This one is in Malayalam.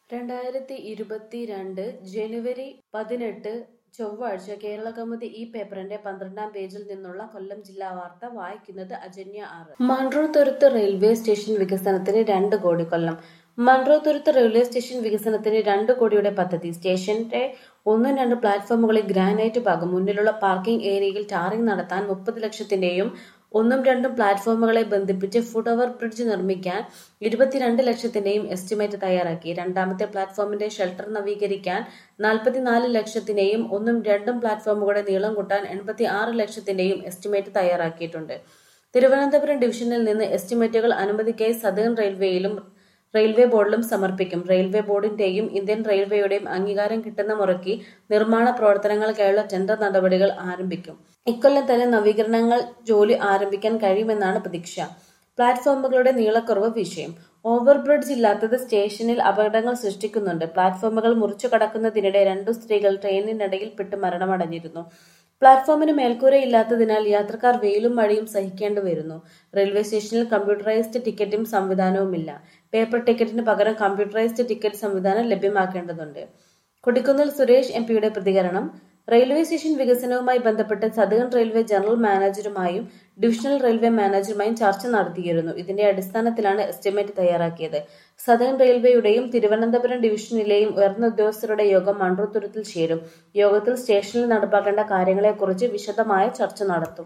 രണ്ടായിരത്തി ഇരുപത്തിരണ്ട് ജനുവരി പതിനെട്ട് ചൊവ്വാഴ്ച കേരള കൗമുദി ഈ പേപ്പറിന്റെ പന്ത്രണ്ടാം പേജിൽ നിന്നുള്ള കൊല്ലം ജില്ലാ വാർത്ത വായിക്കുന്നത് Ajanya R Mundrothuruthu railway station വികസനത്തിന് രണ്ട് കോടി കൊല്ലം മൺട്രോത്തുരുത്ത് റെയിൽവേ സ്റ്റേഷൻ വികസനത്തിന് രണ്ട് കോടിയുടെ പദ്ധതി സ്റ്റേഷന്റെ ഒന്നും രണ്ട് പ്ലാറ്റ്ഫോമുകളിൽ ഗ്രാനൈറ്റ് ഭാഗം മുന്നിലുള്ള പാർക്കിംഗ് ഏരിയയിൽ ടാറിംഗ് നടത്താൻ മുപ്പത് ലക്ഷത്തിന്റെയും ഒന്നും രണ്ടും പ്ലാറ്റ്ഫോമുകളെ ബന്ധിപ്പിച്ച് ഫുട് ഓവർ ബ്രിഡ്ജ് നിർമ്മിക്കാൻ ഇരുപത്തിരണ്ട് ലക്ഷത്തിന്റെയും എസ്റ്റിമേറ്റ് തയ്യാറാക്കി രണ്ടാമത്തെ പ്ലാറ്റ്ഫോമിന്റെ ഷെൽട്ടർ നവീകരിക്കാൻ നാൽപ്പത്തിനാല് ലക്ഷത്തിന്റെയും ഒന്നും രണ്ടും പ്ലാറ്റ്ഫോമുകളുടെ നീളം കൂട്ടാൻ എൺപത്തി ആറ് ലക്ഷത്തിന്റെയും എസ്റ്റിമേറ്റ് തയ്യാറാക്കിയിട്ടുണ്ട് തിരുവനന്തപുരം ഡിവിഷനിൽ നിന്ന് എസ്റ്റിമേറ്റുകൾ അനുമതിക്കായി സദേൺ റെയിൽവേയിലും റെയിൽവേ ബോർഡിലും സമർപ്പിക്കും റെയിൽവേ ബോർഡിന്റെയും ഇന്ത്യൻ റെയിൽവേയുടെയും അംഗീകാരം കിട്ടുന്ന മുറയ്ക്ക് നിർമ്മാണ പ്രവർത്തനങ്ങൾക്കായുള്ള ടെൻഡർ നടപടികൾ ആരംഭിക്കും ഇക്കൊല്ലം തന്നെ നവീകരണങ്ങൾ ജോലി ആരംഭിക്കാൻ കഴിയുമെന്നാണ് പ്രതീക്ഷ പ്ലാറ്റ്ഫോമുകളുടെ നീളക്കുറവ് വിഷയം ഓവർബ്രിഡ്ജ് ഇല്ലാത്തത് സ്റ്റേഷനിൽ അപകടങ്ങൾ സൃഷ്ടിക്കുന്നുണ്ട് പ്ലാറ്റ്ഫോമുകൾ മുറിച്ചു കടക്കുന്നതിനിടെ രണ്ടു സ്ത്രീകൾ ട്രെയിനിനിടയിൽ പെട്ട് മരണമടഞ്ഞിരുന്നു പ്ലാറ്റ്ഫോമിന് മേൽക്കൂരയില്ലാത്തതിനാൽ യാത്രക്കാർ വെയിലും മഴയും സഹിക്കേണ്ടി വരുന്നു റെയിൽവേ സ്റ്റേഷനിൽ കമ്പ്യൂട്ടറൈസ്ഡ് ടിക്കറ്റിംഗ് സംവിധാനവുമില്ല പേപ്പർ ടിക്കറ്റിന് പകരം കമ്പ്യൂട്ടറൈസ്ഡ് ടിക്കറ്റ് സംവിധാനം ലഭ്യമാക്കേണ്ടതുണ്ട് കൊടിക്കുന്നിൽ സുരേഷ് എം പിയുടെ പ്രതികരണം റെയിൽവേ സ്റ്റേഷൻ വികസനവുമായി ബന്ധപ്പെട്ട് സദേൺ റെയിൽവേ ജനറൽ മാനേജറുമായും ഡിവിഷണൽ റെയിൽവേ മാനേജറുമായും ചർച്ച നടത്തിയിരുന്നു ഇതിന്റെ അടിസ്ഥാനത്തിലാണ് എസ്റ്റിമേറ്റ് തയ്യാറാക്കിയത് സദേൺ റെയിൽവേയുടെയും തിരുവനന്തപുരം ഡിവിഷനിലെയും ഉയർന്ന ഉദ്യോഗസ്ഥരുടെ യോഗം മൺട്രോത്തുരുത്തിൽ ചേരും യോഗത്തിൽ സ്റ്റേഷനിൽ നടപ്പാക്കേണ്ട കാര്യങ്ങളെക്കുറിച്ച് വിശദമായ ചർച്ച നടത്തും